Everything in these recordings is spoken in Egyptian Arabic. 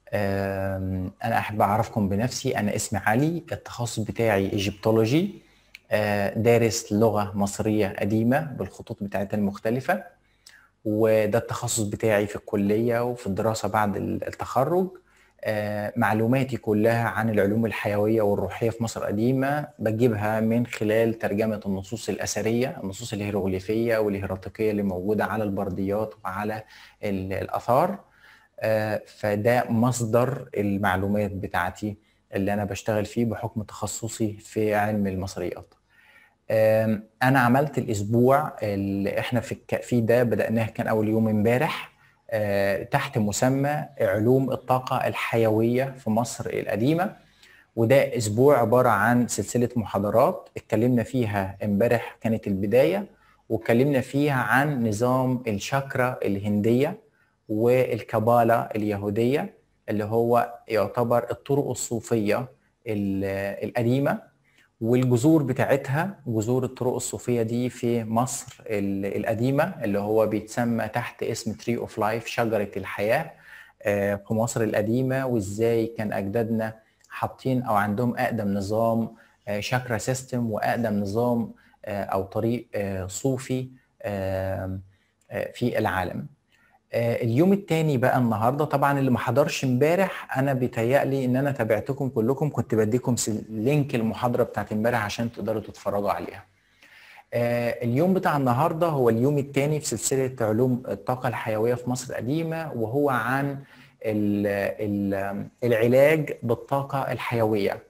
آم، انا احب اعرفكم بنفسي انا اسمي علي التخصص بتاعي ايجيبتولوجي آه، دارس لغة مصرية قديمة بالخطوط بتاعتها المختلفة وده التخصص بتاعي في الكلية وفي الدراسة بعد التخرج آه، معلوماتي كلها عن العلوم الحيوية والروحية في مصر القديمة بجيبها من خلال ترجمة النصوص الأثرية النصوص الهيروغليفية والهيراتيقية اللي موجودة على البرديات وعلى ال- الآثار آه، فده مصدر المعلومات بتاعتي اللي أنا بشتغل فيه بحكم تخصصي في علم المصريات آم، انا عملت الاسبوع اللي احنا في الك- فيه ده بدأناه كان اول يوم امبارح آه، تحت مسمى علوم الطاقة الحيوية في مصر القديمة وده اسبوع عبارة عن سلسلة محاضرات اتكلمنا فيها امبارح كانت البداية واتكلمنا فيها عن نظام الشاكرا الهندية والكبالة اليهودية اللي هو يعتبر الطرق الصوفية ال- القديمة والجذور بتاعتها جذور الطرق الصوفية دي في مصر ال- القديمة اللي هو بيتسمى تحت اسم تري اوف لايف شجرة الحياة آه، في مصر القديمة وازاي كان أجدادنا حاطين أو عندهم أقدم نظام آه، شاكرا سيستم وأقدم نظام آه، أو طريق آه، صوفي آه، آه، في العالم آه، اليوم التاني بقى النهارده طبعا اللي ما حضرش امبارح انا بيتهيألي ان انا تابعتكم كلكم كنت بديكم سل- لينك المحاضره بتاعت امبارح عشان تقدروا تتفرجوا عليها. آه، اليوم بتاع النهارده هو اليوم الثاني في سلسله علوم الطاقه الحيويه في مصر القديمه وهو عن ال ال العلاج بالطاقه الحيويه.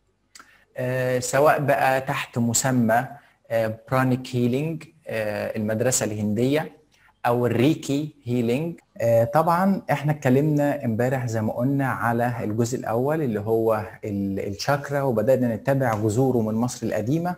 آه، سواء بقى تحت مسمى برانيك هيلينج المدرسه الهنديه او الريكي هيلينج آه، طبعا احنا اتكلمنا امبارح زي ما قلنا على الجزء الاول اللي هو ال- الشاكرا وبدانا نتبع جذوره من مصر القديمه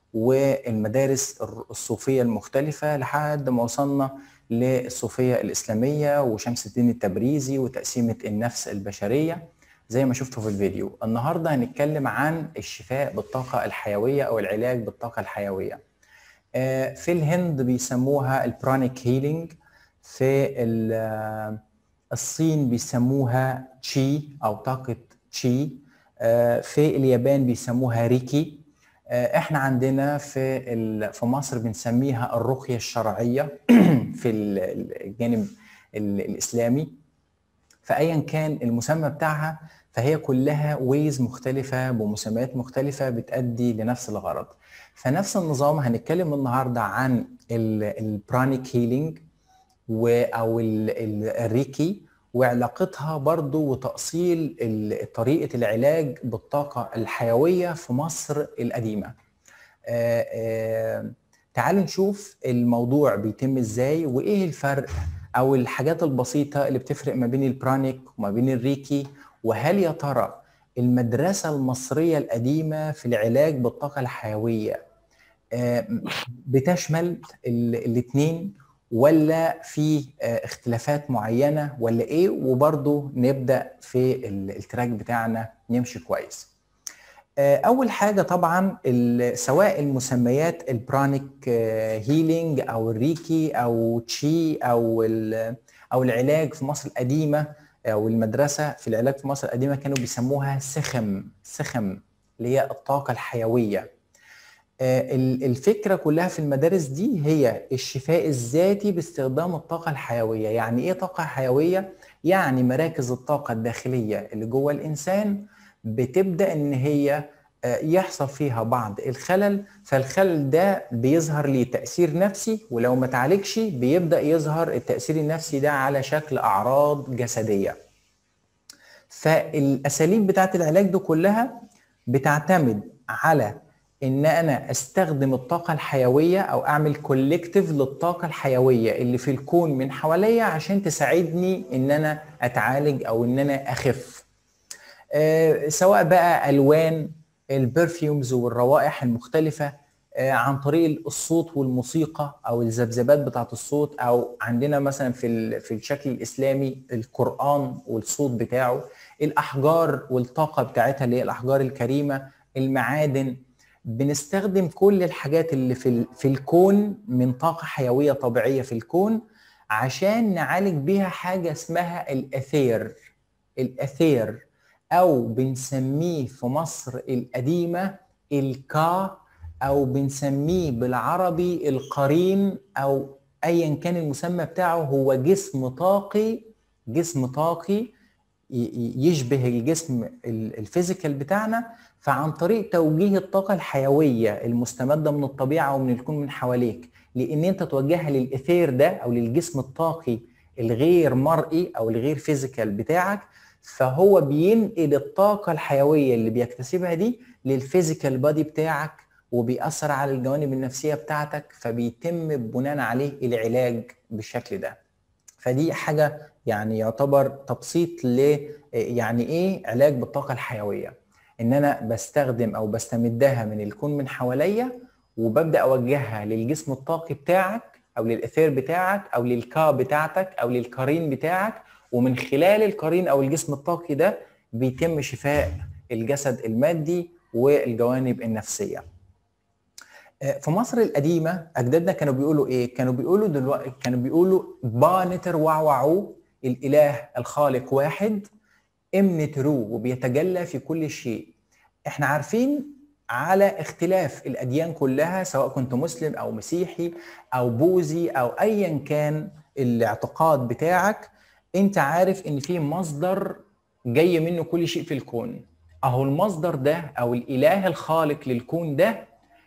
والمدارس الر- الصوفيه المختلفه لحد ما وصلنا للصوفيه الاسلاميه وشمس الدين التبريزي وتقسيمه النفس البشريه زي ما شفتوا في الفيديو النهارده هنتكلم عن الشفاء بالطاقه الحيويه او العلاج بالطاقه الحيويه آه، في الهند بيسموها البرانيك هيلينج في ال- آه، الصين بيسموها تشي او طاقة تشي آه، في اليابان بيسموها ريكي آه، احنا عندنا في ال- في مصر بنسميها الرقية الشرعية في ال- الجانب ال- الإسلامي فايا كان المسمى بتاعها فهي كلها ويز مختلفه بمسميات مختلفه بتؤدي لنفس الغرض فنفس النظام هنتكلم النهارده عن البرانيك هيلينج او ال- ال- الريكي وعلاقتها برضو وتأصيل ال- طريقة العلاج بالطاقة الحيوية في مصر القديمة آه، آه، تعالوا نشوف الموضوع بيتم ازاي وايه الفرق او الحاجات البسيطة اللي بتفرق ما بين البرانيك وما بين الريكي وهل يا ترى المدرسة المصرية القديمة في العلاج بالطاقة الحيوية آه، بتشمل الاثنين ولا في آه، اختلافات معينة ولا ايه وبرضه نبدأ في ال- التراك بتاعنا نمشي كويس آه، اول حاجه طبعا ال- سواء المسميات البرانيك هيلينج او الريكي او تشي او ال- او العلاج في مصر القديمه او المدرسه في العلاج في مصر القديمه كانوا بيسموها سخم سخم اللي هي الطاقه الحيويه آه، ال- الفكره كلها في المدارس دي هي الشفاء الذاتي باستخدام الطاقه الحيويه يعني ايه طاقه حيويه يعني مراكز الطاقه الداخليه اللي جوه الانسان بتبدا ان هي آه، يحصل فيها بعض الخلل فالخلل ده بيظهر ليه تاثير نفسي ولو ما تعالجش بيبدا يظهر التاثير النفسي ده على شكل اعراض جسديه فالاساليب بتاعت العلاج دي كلها بتعتمد على ان انا استخدم الطاقه الحيويه او اعمل كولكتيف للطاقه الحيويه اللي في الكون من حواليا عشان تساعدني ان انا اتعالج او ان انا اخف آه، سواء بقى الوان البرفيومز والروائح المختلفه آه، عن طريق الصوت والموسيقى او الذبذبات بتاعه الصوت او عندنا مثلا في ال- في الشكل الاسلامي القران والصوت بتاعه الاحجار والطاقه بتاعتها اللي هي الاحجار الكريمه المعادن بنستخدم كل الحاجات اللي في ال- في الكون من طاقه حيويه طبيعيه في الكون عشان نعالج بيها حاجه اسمها الاثير الاثير او بنسميه في مصر القديمه الكا او بنسميه بالعربي القرين او ايا كان المسمى بتاعه هو جسم طاقي جسم طاقي يشبه الجسم الفيزيكال بتاعنا فعن طريق توجيه الطاقه الحيويه المستمده من الطبيعه ومن الكون من حواليك لان انت توجهها للاثير ده او للجسم الطاقي الغير مرئي او الغير فيزيكال بتاعك فهو بينقل الطاقه الحيويه اللي بيكتسبها دي للفيزيكال بادي بتاعك وبيأثر على الجوانب النفسيه بتاعتك فبيتم بناء عليه العلاج بالشكل ده فدي حاجه يعني يعتبر تبسيط ل يعني ايه علاج بالطاقه الحيويه ان انا بستخدم او بستمدها من الكون من حواليا وببدا اوجهها للجسم الطاقي بتاعك او للاثير بتاعك او للكا بتاعتك او للقرين بتاعك ومن خلال القرين او الجسم الطاقي ده بيتم شفاء الجسد المادي والجوانب النفسيه. في مصر القديمه اجدادنا كانوا بيقولوا ايه؟ كانوا بيقولوا دلوقتي كانوا بيقولوا بانتر وعوعو الاله الخالق واحد امنترو وبيتجلى في كل شيء. احنا عارفين على اختلاف الاديان كلها سواء كنت مسلم او مسيحي او بوذي او ايا كان الاعتقاد بتاعك انت عارف ان في مصدر جاي منه كل شيء في الكون اهو المصدر ده او الاله الخالق للكون ده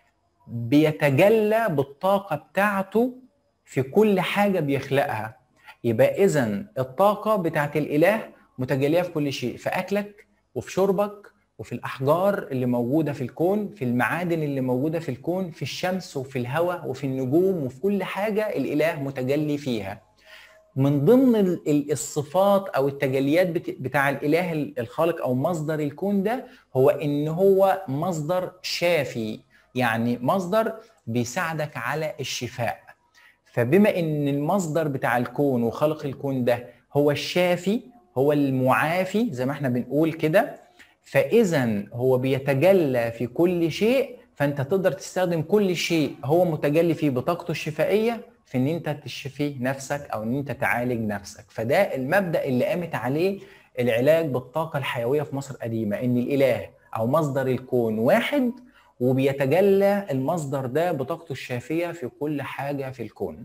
بيتجلى بالطاقه بتاعته في كل حاجه بيخلقها يبقى اذا الطاقه بتاعت الاله متجليه في كل شيء في اكلك وفي شربك وفي الاحجار اللي موجوده في الكون في المعادن اللي موجوده في الكون في الشمس وفي الهواء وفي النجوم وفي كل حاجه الاله متجلي فيها من ضمن الصفات او التجليات بتاع الاله الخالق او مصدر الكون ده هو ان هو مصدر شافي يعني مصدر بيساعدك على الشفاء فبما ان المصدر بتاع الكون وخلق الكون ده هو الشافي هو المعافي زي ما احنا بنقول كده فاذا هو بيتجلى في كل شيء فانت تقدر تستخدم كل شيء هو متجلي فيه بطاقته الشفائيه في ان انت تشفي نفسك او ان انت تعالج نفسك فده المبدا اللي قامت عليه العلاج بالطاقه الحيويه في مصر القديمه ان الاله او مصدر الكون واحد وبيتجلى المصدر ده بطاقته الشافيه في كل حاجه في الكون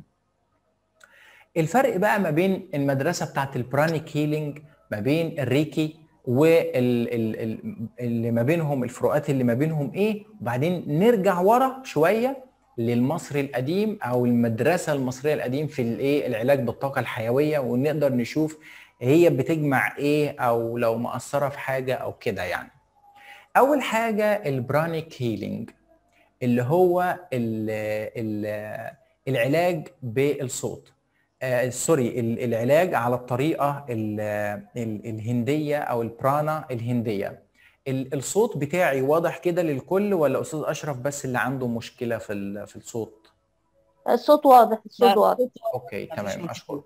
الفرق بقى ما بين المدرسه بتاعت البرانيك هيلينج ما بين الريكي واللي ما بينهم الفروقات اللي ما بينهم ايه وبعدين نرجع ورا شويه للمصري القديم او المدرسه المصريه القديم في الايه العلاج بالطاقه الحيويه ونقدر نشوف هي بتجمع ايه او لو مأثره في حاجه او كده يعني اول حاجه البرانيك هيلينج اللي هو ال ال العلاج بالصوت آه سوري العلاج على الطريقه ال ال الهنديه او البرانا الهنديه الصوت بتاعي واضح كده للكل ولا استاذ اشرف بس اللي عنده مشكله في في الصوت الصوت واضح الصوت واضح اوكي تمام اشكرك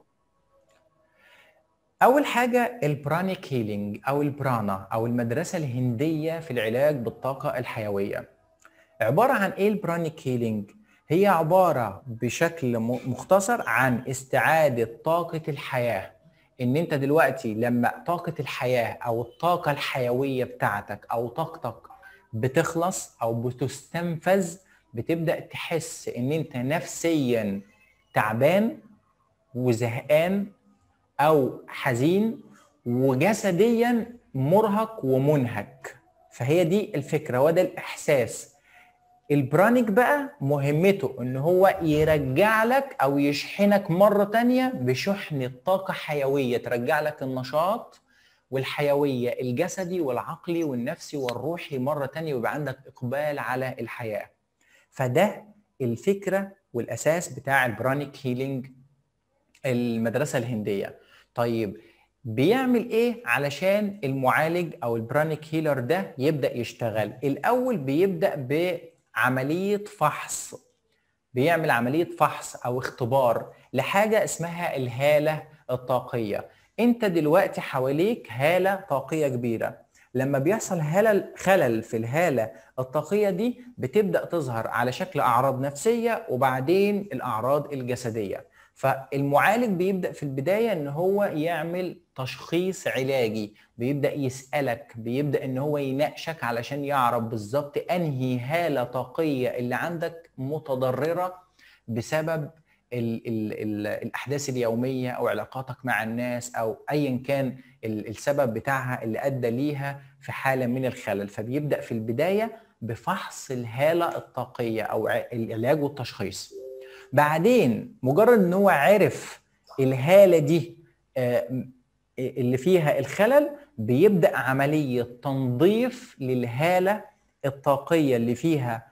اول حاجه البرانيك هيلينج او البرانا او المدرسه الهنديه في العلاج بالطاقه الحيويه عباره عن ايه البرانيك هيلينج هي عباره بشكل مختصر عن استعاده طاقه الحياه ان انت دلوقتي لما طاقه الحياه او الطاقه الحيويه بتاعتك او طاقتك بتخلص او بتستنفذ بتبدا تحس ان انت نفسيا تعبان وزهقان او حزين وجسديا مرهق ومنهك فهي دي الفكره وده الاحساس البرانيك بقى مهمته ان هو يرجع لك او يشحنك مره تانية بشحن طاقه حيويه ترجع لك النشاط والحيويه الجسدي والعقلي والنفسي والروحي مره تانية ويبقى عندك اقبال على الحياه فده الفكره والاساس بتاع البرانيك هيلينج المدرسه الهنديه طيب بيعمل ايه علشان المعالج او البرانيك هيلر ده يبدا يشتغل الاول بيبدا بعمليه فحص بيعمل عمليه فحص او اختبار لحاجه اسمها الهاله الطاقيه انت دلوقتي حواليك هاله طاقيه كبيره لما بيحصل هلل خلل في الهاله الطاقيه دي بتبدا تظهر على شكل اعراض نفسيه وبعدين الاعراض الجسديه فالمعالج بيبدا في البدايه ان هو يعمل تشخيص علاجي بيبدا يسالك بيبدا ان هو يناقشك علشان يعرف بالظبط انهي هاله طاقيه اللي عندك متضرره بسبب ال ال ال الاحداث اليوميه او علاقاتك مع الناس او ايا كان السبب بتاعها اللي ادى ليها في حاله من الخلل فبيبدا في البدايه بفحص الهاله الطاقيه او العلاج والتشخيص بعدين مجرد ان هو عرف الهاله دي اللي فيها الخلل بيبدا عمليه تنظيف للهاله الطاقيه اللي فيها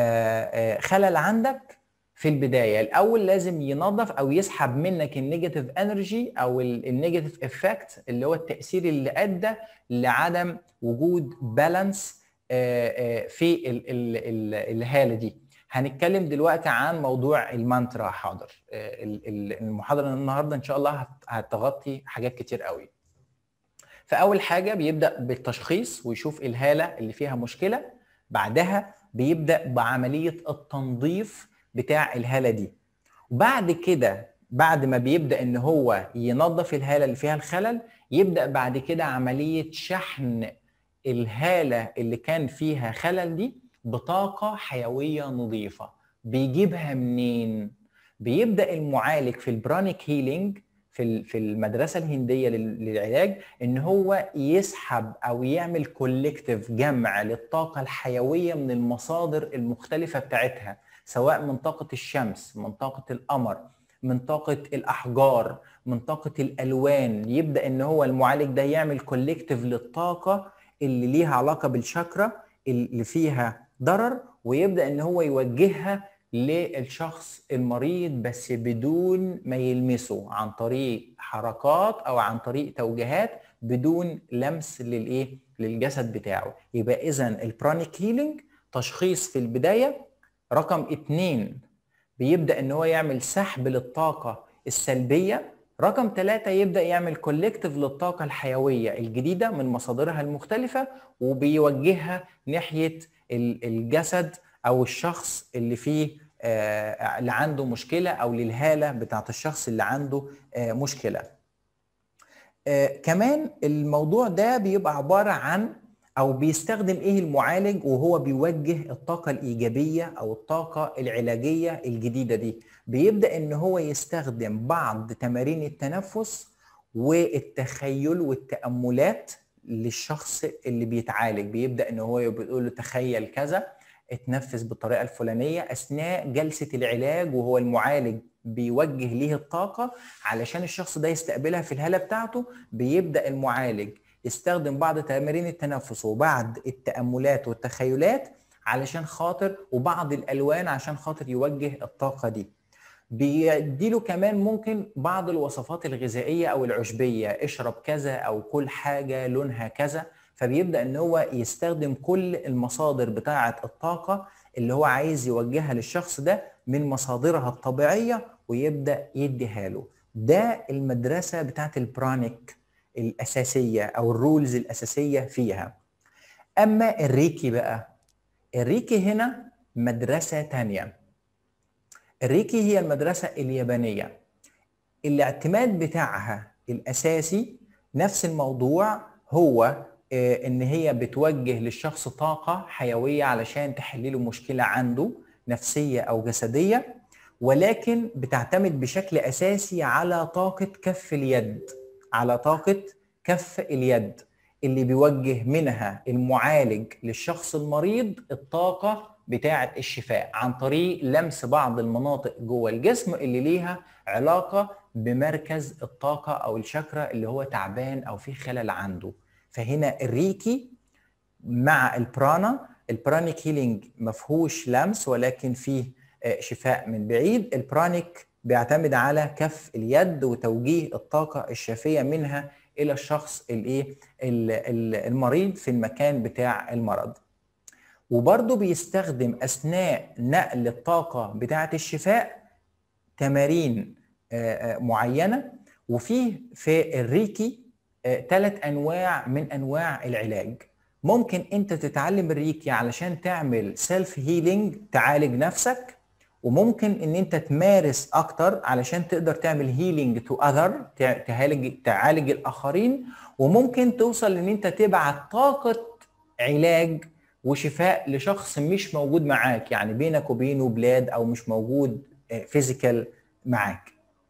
خلل عندك في البدايه الاول لازم ينظف او يسحب منك النيجاتيف انرجي او النيجاتيف افكت اللي هو التاثير اللي ادى لعدم وجود بالانس في الهاله دي هنتكلم دلوقتي عن موضوع المانترا حاضر المحاضره النهارده ان شاء الله هتغطي حاجات كتير قوي فاول حاجه بيبدا بالتشخيص ويشوف الهاله اللي فيها مشكله بعدها بيبدا بعمليه التنظيف بتاع الهاله دي وبعد كده بعد ما بيبدا ان هو ينظف الهاله اللي فيها الخلل يبدا بعد كده عمليه شحن الهاله اللي كان فيها خلل دي بطاقه حيويه نظيفه بيجيبها منين بيبدا المعالج في البرانيك هيلينج في في المدرسه الهنديه للعلاج ان هو يسحب او يعمل كولكتيف جمع للطاقه الحيويه من المصادر المختلفه بتاعتها سواء من طاقه الشمس من طاقه القمر من طاقه الاحجار من طاقه الالوان يبدا ان هو المعالج ده يعمل كولكتيف للطاقه اللي ليها علاقه بالشاكرا اللي فيها ضرر ويبدا ان هو يوجهها للشخص المريض بس بدون ما يلمسه عن طريق حركات او عن طريق توجيهات بدون لمس للايه للجسد بتاعه يبقى اذا البرانيك هيلينج تشخيص في البدايه رقم اتنين بيبدا ان هو يعمل سحب للطاقه السلبيه رقم ثلاثة يبدأ يعمل كولكتيف للطاقة الحيوية الجديدة من مصادرها المختلفة وبيوجهها ناحية الجسد أو الشخص اللي فيه آه اللي عنده مشكلة أو للهالة بتاعت الشخص اللي عنده آه مشكلة آه كمان الموضوع ده بيبقى عبارة عن أو بيستخدم إيه المعالج وهو بيوجه الطاقة الإيجابية أو الطاقة العلاجية الجديدة دي بيبدأ إن هو يستخدم بعض تمارين التنفس والتخيل والتأملات للشخص اللي بيتعالج بيبدأ إن هو بيقول له تخيل كذا اتنفس بالطريقه الفلانيه اثناء جلسه العلاج وهو المعالج بيوجه ليه الطاقه علشان الشخص ده يستقبلها في الهاله بتاعته بيبدا المعالج يستخدم بعض تمارين التنفس وبعض التاملات والتخيلات علشان خاطر وبعض الالوان عشان خاطر يوجه الطاقه دي بيديله كمان ممكن بعض الوصفات الغذائيه او العشبيه اشرب كذا او كل حاجه لونها كذا فبيبدا ان هو يستخدم كل المصادر بتاعه الطاقه اللي هو عايز يوجهها للشخص ده من مصادرها الطبيعيه ويبدا يديها له ده المدرسه بتاعه البرانيك الاساسيه او الرولز الاساسيه فيها اما الريكي بقى الريكي هنا مدرسه تانية الريكي هي المدرسه اليابانيه الاعتماد بتاعها الاساسي نفس الموضوع هو ان هي بتوجه للشخص طاقه حيويه علشان تحل له مشكله عنده نفسيه او جسديه ولكن بتعتمد بشكل اساسي على طاقه كف اليد على طاقه كف اليد اللي بيوجه منها المعالج للشخص المريض الطاقه بتاعه الشفاء عن طريق لمس بعض المناطق جوه الجسم اللي ليها علاقه بمركز الطاقه او الشاكرا اللي هو تعبان او في خلل عنده فهنا الريكي مع البرانا البرانيك هيلينج ما فيهوش لمس ولكن فيه شفاء من بعيد البرانيك بيعتمد على كف اليد وتوجيه الطاقه الشافيه منها الى الشخص الايه المريض في المكان بتاع المرض وبرضه بيستخدم اثناء نقل الطاقه بتاعه الشفاء تمارين معينه وفيه في الريكي ثلاث انواع من انواع العلاج ممكن انت تتعلم الريكي علشان تعمل سيلف هيلينج تعالج نفسك وممكن ان انت تمارس اكتر علشان تقدر تعمل هيلينج تو اذر تعالج تعالج الاخرين وممكن توصل ان انت تبعت طاقه علاج وشفاء لشخص مش موجود معاك يعني بينك وبينه بلاد او مش موجود فيزيكال معاك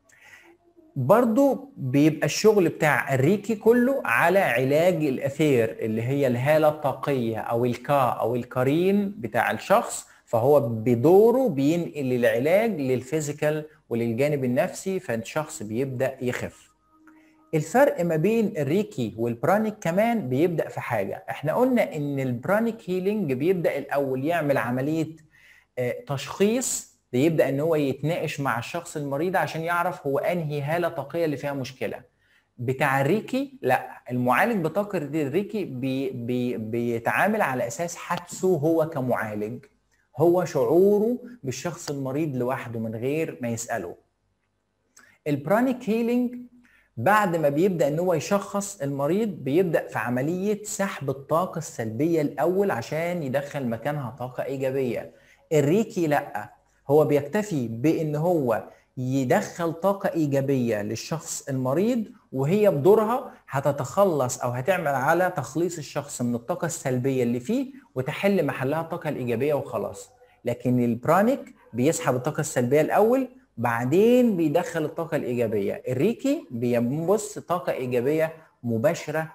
برضو بيبقى الشغل بتاع الريكي كله على علاج الاثير اللي هي الهاله الطاقيه او الكا او الكارين بتاع الشخص فهو بدوره بينقل العلاج للفيزيكال وللجانب النفسي فالشخص بيبدا يخف الفرق ما بين الريكي والبرانيك كمان بيبدا في حاجه احنا قلنا ان البرانيك هيلينج بيبدا الاول يعمل عمليه تشخيص بيبدا ان هو يتناقش مع الشخص المريض عشان يعرف هو انهي هاله طاقيه اللي فيها مشكله بتاع الريكي لا المعالج بطاقه الريكي بي بي بيتعامل على اساس حدسه هو كمعالج هو شعوره بالشخص المريض لوحده من غير ما يساله البرانيك هيلينج بعد ما بيبدا ان هو يشخص المريض بيبدا في عمليه سحب الطاقه السلبيه الاول عشان يدخل مكانها طاقه ايجابيه الريكي لا هو بيكتفي بان هو يدخل طاقه ايجابيه للشخص المريض وهي بدورها هتتخلص او هتعمل على تخليص الشخص من الطاقه السلبيه اللي فيه وتحل محلها الطاقه الايجابيه وخلاص لكن البرانيك بيسحب الطاقه السلبيه الاول بعدين بيدخل الطاقه الايجابيه الريكي بيبص طاقه ايجابيه مباشره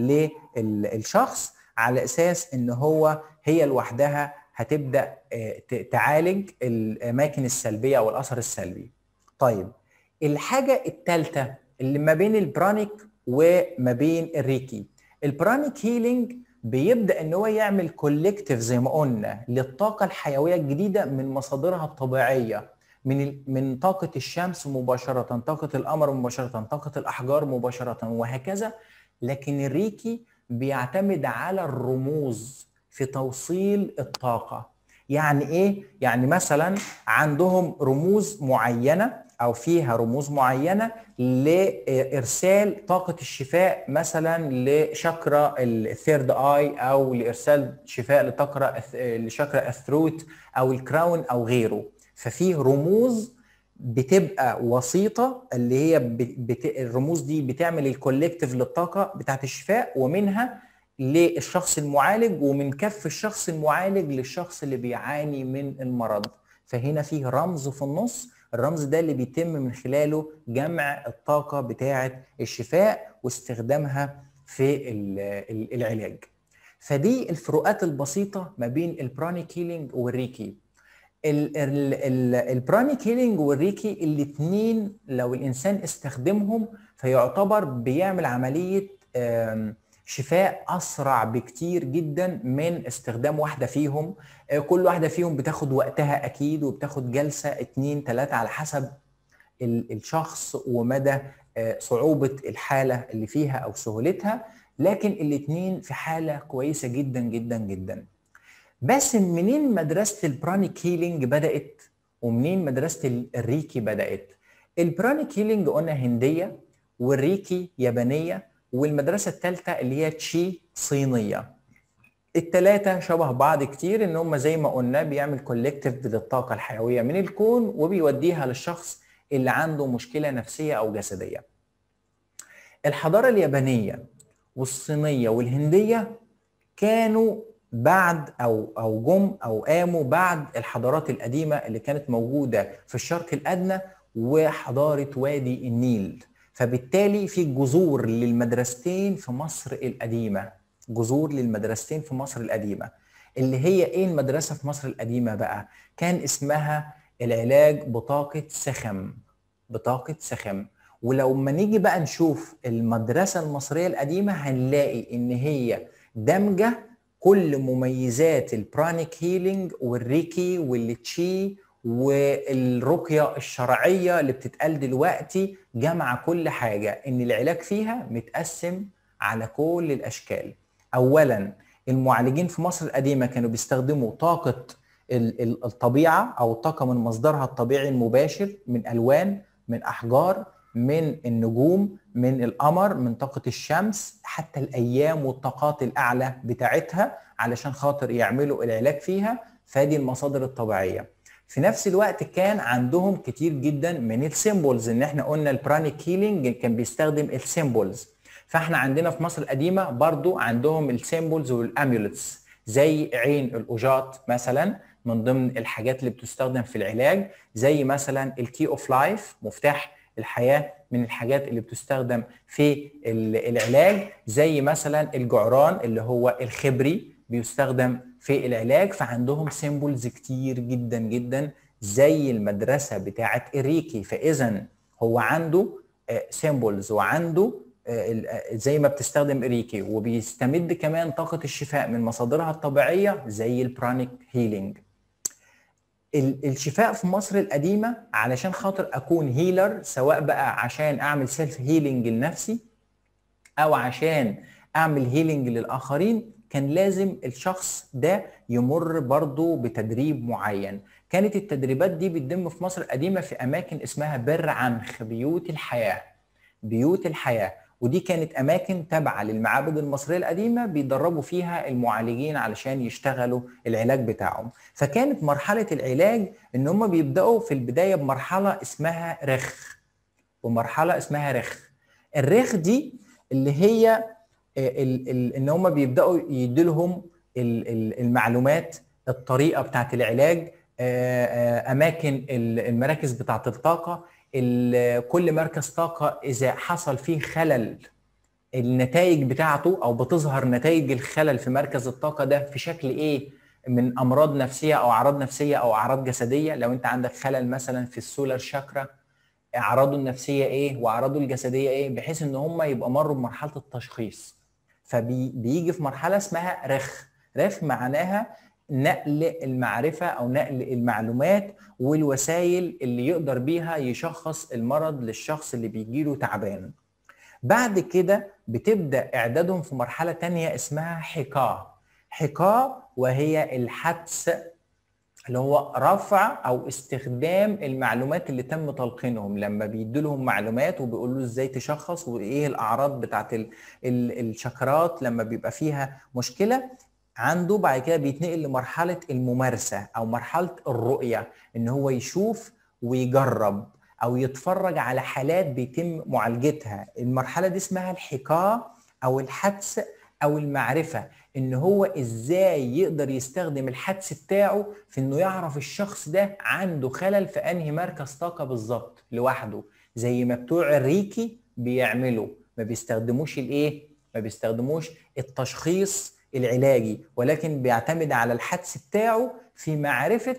للشخص على اساس ان هو هي لوحدها هتبدا تعالج الاماكن السلبيه او الاثر السلبي طيب الحاجه الثالثه اللي ما بين البرانيك وما بين الريكي البرانيك هيلينج بيبدا ان هو يعمل كولكتيف زي ما قلنا للطاقه الحيويه الجديده من مصادرها الطبيعيه من من طاقه الشمس مباشره طاقه القمر مباشره طاقه الاحجار مباشره وهكذا لكن الريكي بيعتمد على الرموز في توصيل الطاقه يعني ايه يعني مثلا عندهم رموز معينه او فيها رموز معينه لارسال طاقه الشفاء مثلا لشاكرا الثيرد اي او لارسال شفاء لطاقه لشاكرا الثروت او الكراون او غيره ففي رموز بتبقى وسيطه اللي هي بت... الرموز دي بتعمل الكولكتيف للطاقه بتاعت الشفاء ومنها للشخص المعالج ومن كف الشخص المعالج للشخص اللي بيعاني من المرض فهنا في رمز في النص الرمز ده اللي بيتم من خلاله جمع الطاقة بتاعة الشفاء واستخدامها في العلاج فدي الفروقات البسيطة ما بين البرانيك هيلينج والريكي البرانيك هيلينج والريكي الاثنين لو الانسان استخدمهم فيعتبر بيعمل عمليه شفاء اسرع بكتير جدا من استخدام واحده فيهم كل واحده فيهم بتاخد وقتها اكيد وبتاخد جلسه اتنين تلاته على حسب الشخص ومدى صعوبه الحاله اللي فيها او سهولتها لكن الاتنين في حاله كويسه جدا جدا جدا بس منين مدرسه البرانيك هيلينج بدات ومنين مدرسه الريكي بدات البرانيك هيلينج قلنا هنديه والريكي يابانيه والمدرسه الثالثه اللي هي تشي صينيه الثلاثه شبه بعض كتير ان هم زي ما قلنا بيعمل كولكتيف للطاقه الحيويه من الكون وبيوديها للشخص اللي عنده مشكله نفسيه او جسديه الحضاره اليابانيه والصينيه والهنديه كانوا بعد او او جم او قاموا بعد الحضارات القديمه اللي كانت موجوده في الشرق الادنى وحضاره وادي النيل فبالتالي في جذور للمدرستين في مصر القديمه جذور للمدرستين في مصر القديمه اللي هي ايه المدرسه في مصر القديمه بقى كان اسمها العلاج بطاقه سخم بطاقه سخم ولو ما نيجي بقى نشوف المدرسه المصريه القديمه هنلاقي ان هي دمجه كل مميزات البرانيك هيلينج والريكي والتشي والرقيه الشرعيه اللي بتتقال دلوقتي جمع كل حاجه ان العلاج فيها متقسم على كل الاشكال اولا المعالجين في مصر القديمه كانوا بيستخدموا طاقه الطبيعه او الطاقه من مصدرها الطبيعي المباشر من الوان من احجار من النجوم من القمر من طاقة الشمس حتى الأيام والطاقات الأعلى بتاعتها علشان خاطر يعملوا العلاج فيها فدي المصادر الطبيعية في نفس الوقت كان عندهم كتير جدا من السيمبلز ان احنا قلنا البرانيك هيلينج كان بيستخدم السيمبلز فاحنا عندنا في مصر القديمه برضو عندهم السيمبلز والاميولتس زي عين الاوجات مثلا من ضمن الحاجات اللي بتستخدم في العلاج زي مثلا الكي اوف لايف مفتاح الحياه من الحاجات اللي بتستخدم في العلاج زي مثلا الجعران اللي هو الخبري بيستخدم في العلاج فعندهم سيمبلز كتير جدا جدا زي المدرسه بتاعه الريكي فاذا هو عنده سيمبلز وعنده زي ما بتستخدم ريكي وبيستمد كمان طاقه الشفاء من مصادرها الطبيعيه زي البرانيك هيلينج الشفاء في مصر القديمه علشان خاطر اكون هيلر سواء بقى عشان اعمل سيلف هيلينج لنفسي او عشان اعمل هيلينج للاخرين كان لازم الشخص ده يمر برضه بتدريب معين كانت التدريبات دي بتتم في مصر القديمه في اماكن اسمها بر عنخ بيوت الحياه بيوت الحياه ودي كانت اماكن تابعه للمعابد المصريه القديمه بيدربوا فيها المعالجين علشان يشتغلوا العلاج بتاعهم فكانت مرحله العلاج ان هم بيبداوا في البدايه بمرحله اسمها رخ ومرحله اسمها رخ الرخ دي اللي هي ال ال ان هم بيبداوا يديلهم المعلومات الطريقه بتاعت العلاج اماكن المراكز بتاعت الطاقه كل مركز طاقه اذا حصل فيه خلل النتائج بتاعته او بتظهر نتائج الخلل في مركز الطاقه ده في شكل ايه من امراض نفسيه او اعراض نفسيه او اعراض جسديه لو انت عندك خلل مثلا في السولار شاكرا اعراضه النفسيه ايه واعراضه الجسديه ايه بحيث ان هم يبقى مروا بمرحله التشخيص فبيجي في مرحله اسمها رخ رخ معناها نقل المعرفه او نقل المعلومات والوسائل اللي يقدر بيها يشخص المرض للشخص اللي بيجيله تعبان بعد كده بتبدا اعدادهم في مرحله تانية اسمها حكاه حكاه وهي الحدس اللي هو رفع او استخدام المعلومات اللي تم تلقينهم لما بيدوا لهم معلومات وبيقولوا له ازاي تشخص وايه الاعراض بتاعت ال ال الشكرات لما بيبقى فيها مشكله عنده بعد كده بيتنقل لمرحله الممارسه او مرحله الرؤيه ان هو يشوف ويجرب او يتفرج على حالات بيتم معالجتها المرحله دي اسمها الحكاه او الحدس او المعرفه ان هو ازاي يقدر يستخدم الحدس بتاعه في انه يعرف الشخص ده عنده خلل في انهي مركز طاقه بالظبط لوحده زي ما بتوع الريكي بيعملوا ما بيستخدموش الايه ما بيستخدموش التشخيص العلاجي ولكن بيعتمد على الحدس بتاعه في معرفه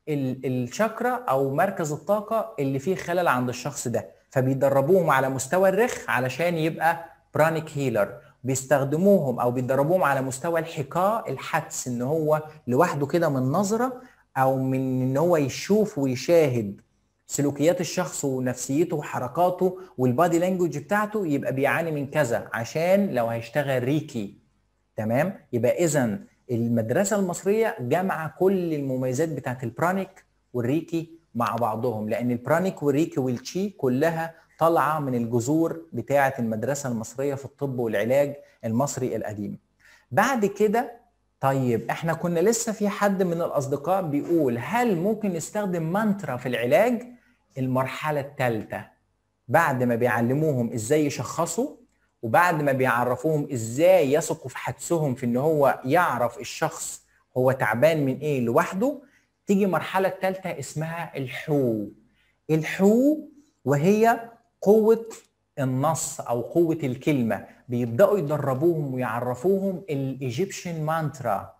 الشاكرا او مركز الطاقه اللي فيه خلل عند الشخص ده فبيدربوهم على مستوى الرخ علشان يبقى برانيك هيلر بيستخدموهم او بيدربوهم على مستوى الحكاه الحدس ان هو لوحده كده من نظره او من ان هو يشوف ويشاهد سلوكيات الشخص ونفسيته وحركاته والبادي لانجوج بتاعته يبقى بيعاني من كذا عشان لو هيشتغل ريكي تمام يبقى اذا المدرسه المصريه جامعه كل المميزات بتاعت البرانيك والريكي مع بعضهم لان البرانيك والريكي والتشي كلها طالعه من الجذور بتاعه المدرسه المصريه في الطب والعلاج المصري القديم. بعد كده طيب احنا كنا لسه في حد من الاصدقاء بيقول هل ممكن نستخدم مانترا في العلاج؟ المرحله الثالثه بعد ما بيعلموهم ازاي يشخصوا وبعد ما بيعرفوهم ازاي يثقوا في حدسهم في ان هو يعرف الشخص هو تعبان من ايه لوحده تيجي مرحله الثالثه اسمها الحو الحو وهي قوه النص او قوه الكلمه بيبداوا يدربوهم ويعرفوهم الايجيبشن مانترا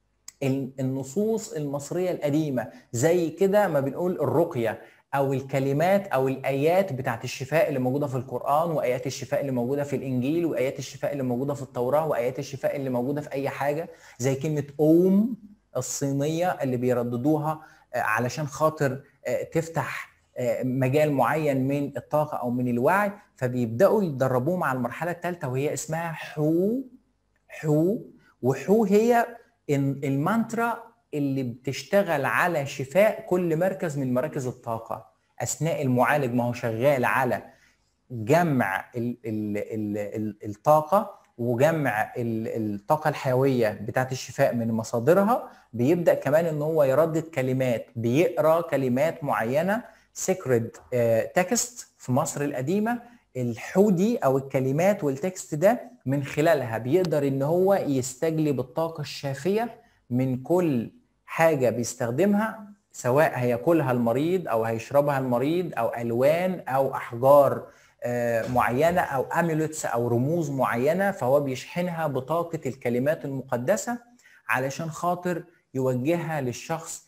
النصوص المصريه القديمه زي كده ما بنقول الرقيه او الكلمات او الايات بتاعت الشفاء اللي موجوده في القران وايات الشفاء اللي موجوده في الانجيل وايات الشفاء اللي موجوده في التوراه وايات الشفاء اللي موجوده في اي حاجه زي كلمه اوم الصينيه اللي بيرددوها علشان خاطر تفتح مجال معين من الطاقه او من الوعي فبيبداوا يتدربوهم على المرحله الثالثه وهي اسمها حو حو وحو هي المانترا اللي بتشتغل على شفاء كل مركز من مراكز الطاقه اثناء المعالج ما هو شغال على جمع ال ال ال ال الطاقه وجمع الطاقه الحيويه بتاعه الشفاء من مصادرها بيبدا كمان ان هو يردد كلمات بيقرا كلمات معينه سيكريد تكست في مصر القديمه الحودي او الكلمات والتكست ده من خلالها بيقدر ان هو يستجلب الطاقه الشافيه من كل حاجه بيستخدمها سواء هياكلها المريض او هيشربها المريض او الوان او احجار معينه او اميلتس او رموز معينه فهو بيشحنها بطاقه الكلمات المقدسه علشان خاطر يوجهها للشخص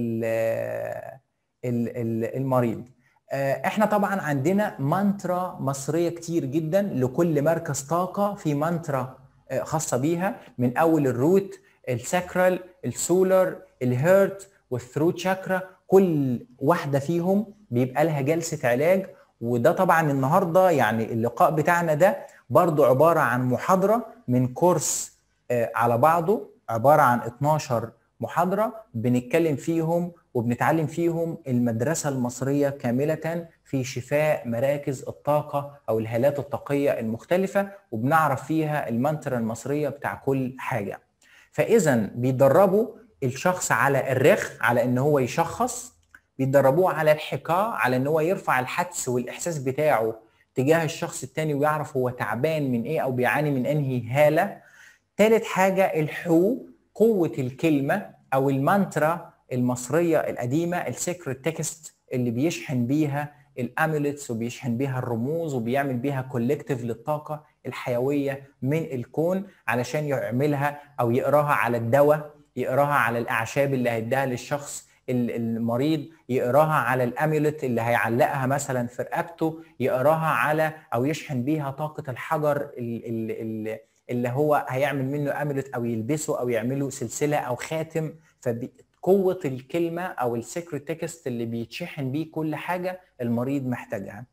المريض احنا طبعا عندنا مانترا مصريه كتير جدا لكل مركز طاقه في مانترا خاصه بيها من اول الروت الساكرال السولار الهيرت والثروت شاكرا كل واحده فيهم بيبقى لها جلسه علاج وده طبعا النهارده يعني اللقاء بتاعنا ده برضو عباره عن محاضره من كورس على بعضه عباره عن 12 محاضره بنتكلم فيهم وبنتعلم فيهم المدرسه المصريه كامله في شفاء مراكز الطاقه او الهالات الطاقيه المختلفه وبنعرف فيها المانترا المصريه بتاع كل حاجه. فاذا بيدربوا الشخص على الرخ على ان هو يشخص بيدربوه على الحكاء على ان هو يرفع الحدس والاحساس بتاعه تجاه الشخص التاني ويعرف هو تعبان من ايه او بيعاني من انهي هاله تالت حاجه الحو قوه الكلمه او المانترا المصريه القديمه السيكريت تكست اللي بيشحن بيها الاموليتس وبيشحن بيها الرموز وبيعمل بيها كولكتيف للطاقه الحيويه من الكون علشان يعملها او يقراها على الدواء يقراها على الاعشاب اللي هيديها للشخص المريض يقراها على الاميولت اللي هيعلقها مثلا في رقبته يقراها على او يشحن بيها طاقه الحجر اللي, اللي هو هيعمل منه اميولت او يلبسه او يعمله سلسله او خاتم فقوه الكلمه او السيكريت تكست اللي بيتشحن بيه كل حاجه المريض محتاجها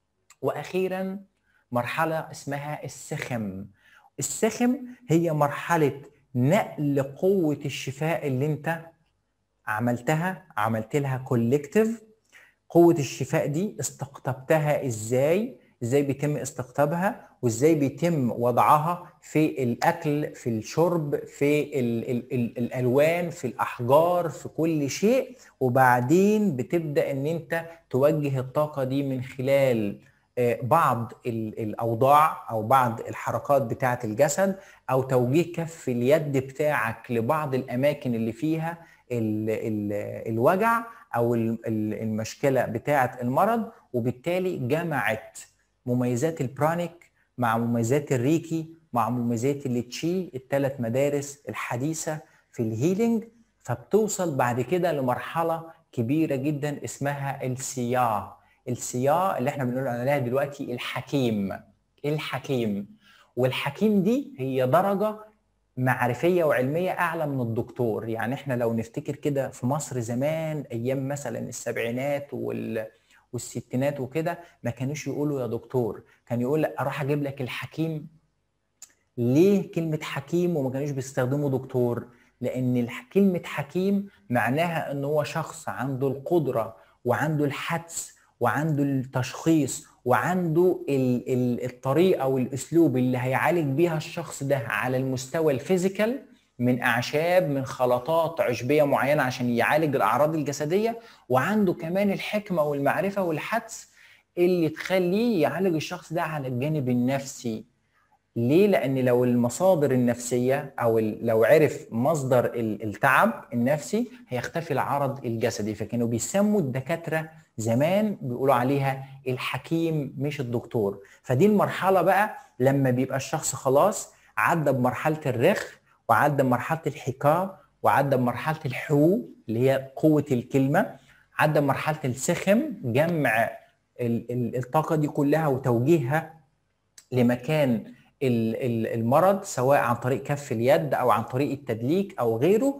واخيرا مرحله اسمها السخم السخم هي مرحله نقل قوه الشفاء اللي انت عملتها عملت لها كولكتيف قوه الشفاء دي استقطبتها ازاي ازاي بيتم استقطابها وازاي بيتم وضعها في الاكل في الشرب في ال ال ال الالوان في الاحجار في كل شيء وبعدين بتبدا ان انت توجه الطاقه دي من خلال بعض الاوضاع او بعض الحركات بتاعه الجسد او توجيه كف اليد بتاعك لبعض الاماكن اللي فيها ال ال الوجع او المشكله بتاعه المرض وبالتالي جمعت مميزات البرانيك مع مميزات الريكي مع مميزات التشي الثلاث مدارس الحديثه في الهيلينج فبتوصل بعد كده لمرحله كبيره جدا اسمها السياه السياه اللي احنا بنقول عليها دلوقتي الحكيم الحكيم والحكيم دي هي درجه معرفيه وعلميه اعلى من الدكتور يعني احنا لو نفتكر كده في مصر زمان ايام مثلا السبعينات وال والستينات وكده ما كانوش يقولوا يا دكتور كان يقول لك اروح اجيب لك الحكيم ليه كلمه حكيم وما كانوش بيستخدموا دكتور لان كلمه حكيم معناها ان هو شخص عنده القدره وعنده الحدس وعنده التشخيص وعنده ال ال الطريقه والاسلوب اللي هيعالج بيها الشخص ده على المستوى الفيزيكال من اعشاب من خلطات عشبيه معينه عشان يعالج الاعراض الجسديه وعنده كمان الحكمه والمعرفه والحدس اللي تخليه يعالج الشخص ده على الجانب النفسي ليه لان لو المصادر النفسيه او لو عرف مصدر التعب النفسي هيختفي العرض الجسدي فكانوا بيسموا الدكاتره زمان بيقولوا عليها الحكيم مش الدكتور فدي المرحله بقى لما بيبقى الشخص خلاص عدى بمرحله الرخ وعدى بمرحله الحكاه وعدى بمرحله الحو اللي هي قوه الكلمه عدى بمرحله السخم جمع الطاقه دي كلها وتوجيهها لمكان المرض سواء عن طريق كف اليد او عن طريق التدليك او غيره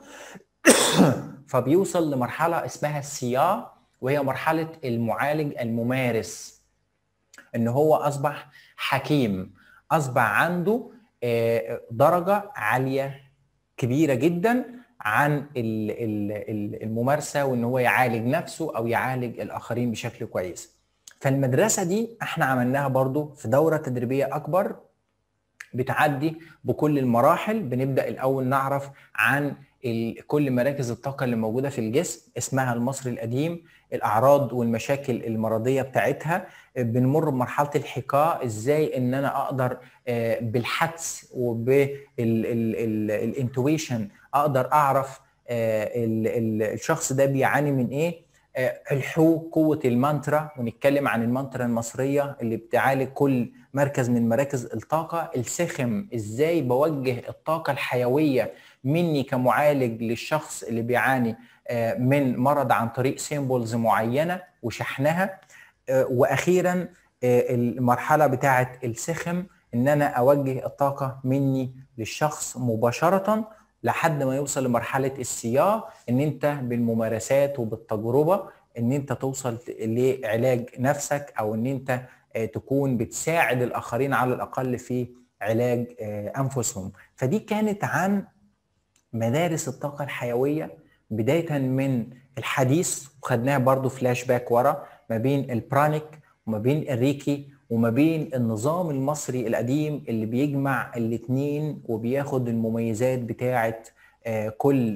فبيوصل لمرحله اسمها السياه وهي مرحله المعالج الممارس ان هو اصبح حكيم اصبح عنده درجه عاليه كبيره جدا عن الممارسه وان هو يعالج نفسه او يعالج الاخرين بشكل كويس فالمدرسه دي احنا عملناها برضو في دوره تدريبيه اكبر بتعدي بكل المراحل بنبدا الاول نعرف عن كل مراكز الطاقه اللي موجوده في الجسم اسمها المصري القديم الاعراض والمشاكل المرضيه بتاعتها بنمر بمرحله الحكاه ازاي ان انا اقدر بالحدس وبالانتويشن اقدر اعرف الشخص ده بيعاني من ايه الحو قوة المانترا ونتكلم عن المانترا المصرية اللي بتعالج كل مركز من مراكز الطاقة السخم ازاي بوجه الطاقة الحيوية مني كمعالج للشخص اللي بيعاني من مرض عن طريق سيمبلز معينة وشحنها واخيرا المرحلة بتاعة السخم ان انا اوجه الطاقة مني للشخص مباشرة لحد ما يوصل لمرحله الصياغه ان انت بالممارسات وبالتجربه ان انت توصل لعلاج نفسك او ان انت تكون بتساعد الاخرين على الاقل في علاج انفسهم فدي كانت عن مدارس الطاقه الحيويه بدايه من الحديث وخدناها برضو فلاش باك ورا ما بين البرانيك وما بين الريكي وما بين النظام المصري القديم اللي بيجمع الاثنين وبياخد المميزات بتاعه كل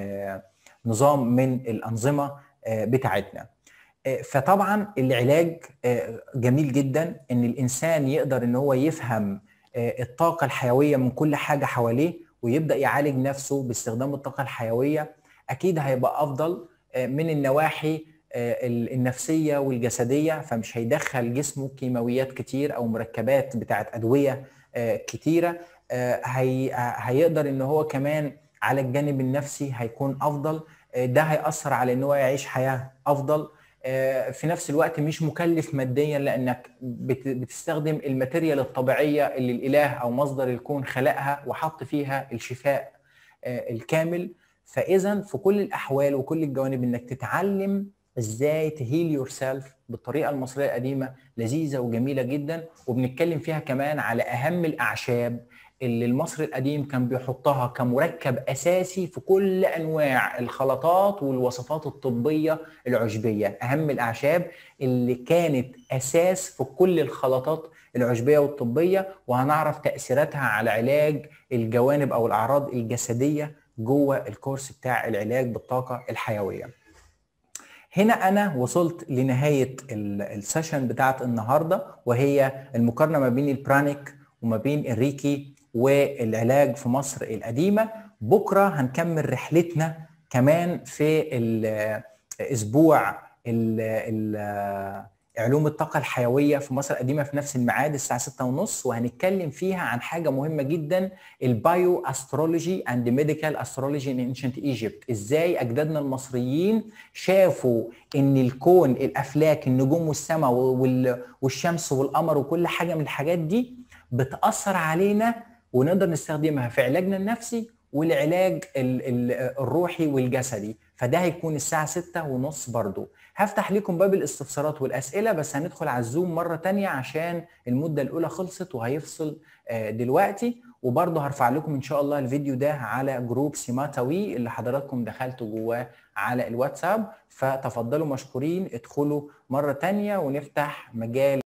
نظام من الانظمه بتاعتنا فطبعا العلاج جميل جدا ان الانسان يقدر ان هو يفهم الطاقه الحيويه من كل حاجه حواليه ويبدا يعالج نفسه باستخدام الطاقه الحيويه اكيد هيبقى افضل من النواحي النفسيه والجسديه فمش هيدخل جسمه كيماويات كتير او مركبات بتاعت ادويه كتيره هي هيقدر ان هو كمان على الجانب النفسي هيكون افضل ده هيأثر على ان هو يعيش حياه افضل في نفس الوقت مش مكلف ماديا لانك بتستخدم الماتيريال الطبيعيه اللي الاله او مصدر الكون خلقها وحط فيها الشفاء الكامل فاذا في كل الاحوال وكل الجوانب انك تتعلم ازاي تهيل يور سيلف بالطريقه المصريه القديمه لذيذه وجميله جدا وبنتكلم فيها كمان على اهم الاعشاب اللي المصري القديم كان بيحطها كمركب اساسي في كل انواع الخلطات والوصفات الطبيه العشبيه اهم الاعشاب اللي كانت اساس في كل الخلطات العشبيه والطبيه وهنعرف تاثيراتها على علاج الجوانب او الاعراض الجسديه جوه الكورس بتاع العلاج بالطاقه الحيويه هنا انا وصلت لنهايه السيشن بتاعت النهارده وهي المقارنه ما بين البرانيك وما بين الريكي والعلاج في مصر القديمه بكره هنكمل رحلتنا كمان في الاسبوع علوم الطاقه الحيويه في مصر القديمه في نفس الميعاد الساعه 6:30 وهنتكلم فيها عن حاجه مهمه جدا البايو استرولوجي اند ميديكال استرولوجي ان انشنت ايجيبت ازاي اجدادنا المصريين شافوا ان الكون الافلاك النجوم والسماء والشمس والقمر وكل حاجه من الحاجات دي بتاثر علينا ونقدر نستخدمها في علاجنا النفسي والعلاج الروحي والجسدي فده هيكون الساعة ستة ونص برضو هفتح لكم باب الاستفسارات والأسئلة بس هندخل على الزوم مرة تانية عشان المدة الأولى خلصت وهيفصل دلوقتي وبرضه هرفع لكم إن شاء الله الفيديو ده على جروب سيماتوي اللي حضراتكم دخلتوا جواه على الواتساب فتفضلوا مشكورين ادخلوا مرة تانية ونفتح مجال